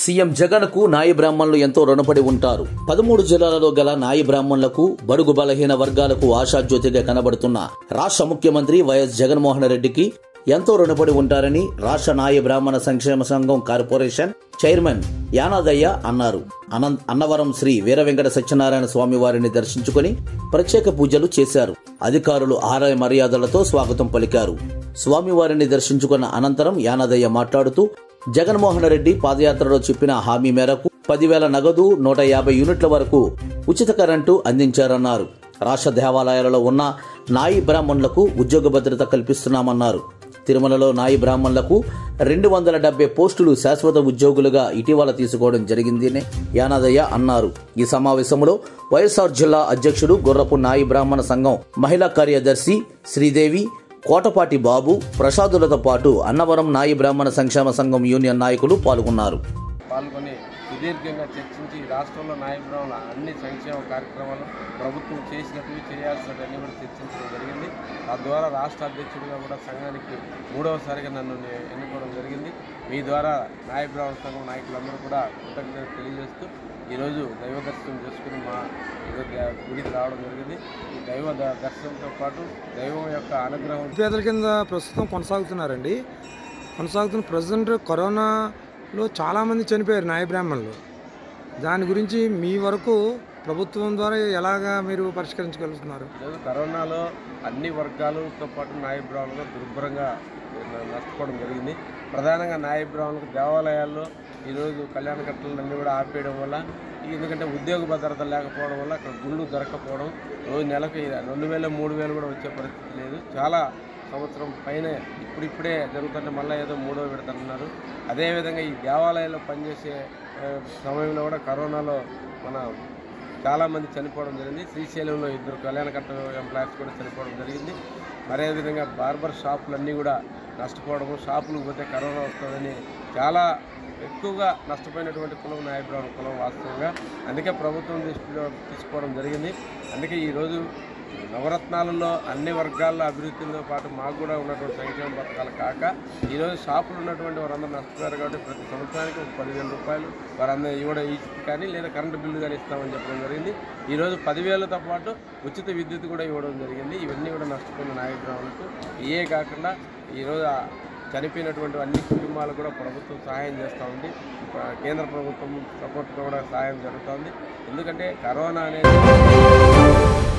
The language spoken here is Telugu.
సీఎం జగన్ కు నాయి బ్రాహ్మణులు ఎంతో రుణపడి ఉంటారు పదమూడు జిల్లాలలో గల నాయి బ్రాహ్మణులకు బడుగు బలహీన వర్గాలకు ఆశాజ్యోతిగా కనబడుతున్న రాష్ట్ర ముఖ్యమంత్రి వైఎస్ జగన్మోహన్ రెడ్డికి ఎంతో రుణపడి ఉంటారని రాష్ట్ర నాయ బ్రాహ్మణ సంక్షేమ సంఘం కార్పొరేషన్ చైర్మన్ యానాదయ్య అన్నారు అనంత్ అన్నవరం శ్రీ వీర వెంకట సత్యనారాయణ స్వామి వారిని దర్శించుకుని ప్రత్యేక పూజలు చేశారు అధికారులు ఆలయ మర్యాదలతో స్వాగతం పలికారు స్వామివారిని దర్శించుకున్న అనంతరం యానాదయ్య మాట్లాడుతూ జగన్మోహన్ రెడ్డి పాదయాత్రలో చెప్పిన హామీ మేరకు పదివేల నగదు నూట యాభై యూనిట్ల వరకు ఉచిత కరెంటు అందించారన్నారు రాష్ట్ర దేవాలయాలలో ఉన్న నాయి బ్రాహ్మణులకు ఉద్యోగ భద్రత కల్పిస్తున్నామన్నారు తిరుమలలో నాయి బ్రాహ్మణులకు రెండు వందల డెబ్బై పోస్టులు శాశ్వత ఉద్యోగులుగా ఇటీవల తీసుకోవడం జరిగిందని యానాదయ్య అన్నారు ఈ సమావేశంలో వైఎస్ఆర్ జిల్లా అధ్యక్షుడు గుర్రపు నాయి బ్రాహ్మణ సంఘం మహిళా కార్యదర్శి శ్రీదేవి కోటపాటి బాబు ప్రసాదులతో పాటు అన్నవరం నాయి బ్రాహ్మణ సంక్షేమ సంఘం యూనియన్ నాయకులు పాల్గొన్నారు పాల్గొని సుదీర్ఘంగా చర్చించి ఈ రాష్ట్రంలో నాయకురావుల అన్ని సంక్షేమ కార్యక్రమాలు ప్రభుత్వం చేసినట్టు చేయాల్సినవన్నీ కూడా చర్చించడం జరిగింది తద్వారా రాష్ట్ర అధ్యక్షుడిగా కూడా సంఘానికి మూడవసారిగా నన్ను నే- ఎన్నుకోవడం జరిగింది మీ ద్వారా నాయ బ్రాహ్మణ సంఘం నాయకులందరూ కూడా కృతజ్ఞత తెలియజేస్తూ ఈరోజు దైవ దర్శనం చేసుకుని మా ఈరోజు గుడికి రావడం జరిగింది ఈ దైవ ద- దర్శనంతో పాటు దైవం యొక్క అనుగ్రహం పేదల కింద ప్రస్తుతం కొనసాగుతున్నారండి కొనసాగుతున్న ప్రజెంట్ కరోనాలో చాలామంది చనిపోయారు నాయ బ్రాహ్మణులు దాని గురించి మీ వరకు ప్రభుత్వం ద్వారా ఎలాగా మీరు పరిష్కరించగలుగుతున్నారు ఈరోజు కరోనాలో అన్ని వర్గాలతో పాటు నాయ బ్రాహ్మణులు దుర్భరంగా న- నష్టపోవడం జరిగింది ప్రధానంగా నాయ బ్రాహ్మణులకు దేవాలయాల్లో ఈరోజు కళ్యాణ కట్టలన్నీ కూడా ఆపేయడం వల్ల ఎందుకంటే ఉద్యోగ భద్రత లేకపోవడం వల్ల అక్కడ గుళ్ళు దొరకపోవడం రోజు నెలకు రెండు వేలు మూడు వేలు కూడా వచ్చే పరిస్థితి లేదు చాలా సంవత్సరం పైన ఇప్పుడిప్పుడే జరుగుతుంటే మళ్ళీ ఏదో మూడో పెడతారన్నారు అదేవిధంగా ఈ దేవాలయాల్లో పనిచేసే ఆ, సమయంలో కూడా కరోనాలో మన చాలామంది చనిపోవడం జరిగింది శ్రీశైలంలో ఇద్దరు కళ్యాణ కట్ట ఎంప్లాయర్స్ కూడా చనిపోవడం జరిగింది మరే విధంగా బార్బర్ షాపులన్నీ కూడా నష్టపోవడము షాపులకు పోతే కరోనా వస్తుందని చాలా ఎక్కువగా నష్టపోయినటువంటి కులం నాయబ్రాహ్మణ కులం వాస్తవంగా అందుకే ప్రభుత్వం దృష్టిలో తీసుకోవడం జరిగింది అందుకే ఈరోజు నవరత్నాలలో అన్ని వర్గాల్లో అభివృద్ధితో పాటు మాకు కూడా ఉన్నటువంటి సంక్షేమ పథకాలు కాక ఈరోజు షాపులు ఉన్నటువంటి వారందరూ నష్టపోయారు కాబట్టి ప్రతి సంవత్సరానికి ఒక పదివేల రూపాయలు వారందరూ ఇవ్వడం ఈ కానీ లేదా కరెంటు బిల్లు కానీ ఇస్తామని చెప్పడం జరిగింది ఈరోజు పదివేలతో పాటు ఉచిత విద్యుత్ కూడా ఇవ్వడం జరిగింది ఇవన్నీ కూడా నష్టపోయిన నాయకురావులకు ఇవే కాకుండా ఈరోజు ఆ చనిపోయినటువంటి అన్ని కుటుంబాలకు కూడా ప్రభుత్వం సహాయం చేస్తూ ఉంది ఆ, కేంద్ర ప్రభుత్వం సపోర్ట్గా కూడా సహాయం జరుగుతుంది ఎందుకంటే కరోనా అనేది